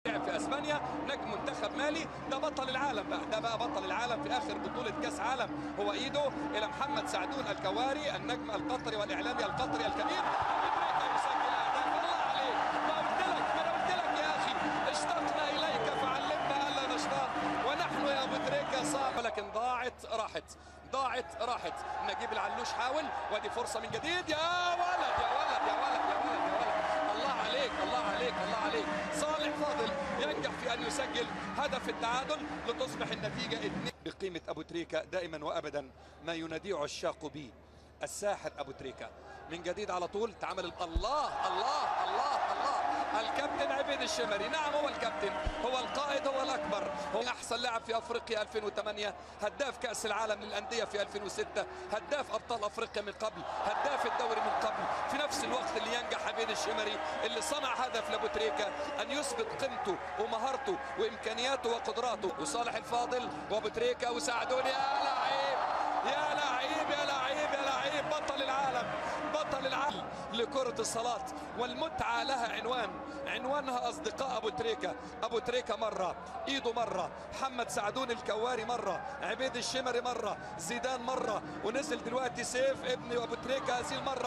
لعب في اسبانيا نجم منتخب مالي ده بطل العالم بقى ده بقى بطل العالم في اخر بطوله كاس عالم هو ايده الى محمد سعدون الكواري النجم القطري والاعلامي القطري الكبير أبو تريكة يسجل اهداف الله عليك ما قلت لك ما انا قلت لك يا اخي اشتقنا اليك فعلمنا الا نشتاق ونحن يا ابو تريكة صعب لكن ضاعت راحت ضاعت راحت نجيب العلوش حاول وادي فرصه من جديد يا ولد يا ولد يا ولد يا ولد يا ولد الله عليك الله عليك الله عليك صالح فاضل ينجح في ان يسجل هدف التعادل لتصبح النتيجه اثنين بقيمه ابو تريكه دائما وابدا ما يناديه عشاق به الساحر ابو تريكه من جديد على طول تعمل الله الله الله الله الكابتن عبيد الشمري نعم هو الكابتن هو القائد هو الاكبر هو احسن لاعب في افريقيا 2008 هداف كاس العالم للانديه في 2006 هداف ابطال افريقيا من قبل هداف الدوري من قبل في نفس الوقت اللي ينجح عبيد الشمري اللي صنع هدف لابو تريكه ان يثبت قيمته ومهارته وامكانياته وقدراته وصالح الفاضل وابو تريكه وساعدوني يا لعيب يا لعيب يا لعيب يا لعيب بطل العالم بطل العالم لكرة الصلاة والمتعة لها عنوان عنوانها أصدقاء أبو تريكة أبو تريكة مرة إيده مرة محمد سعدون الكواري مرة عبيد الشمري مرة زيدان مرة ونزل دلوقتي سيف ابن أبو تريكة هذه المرة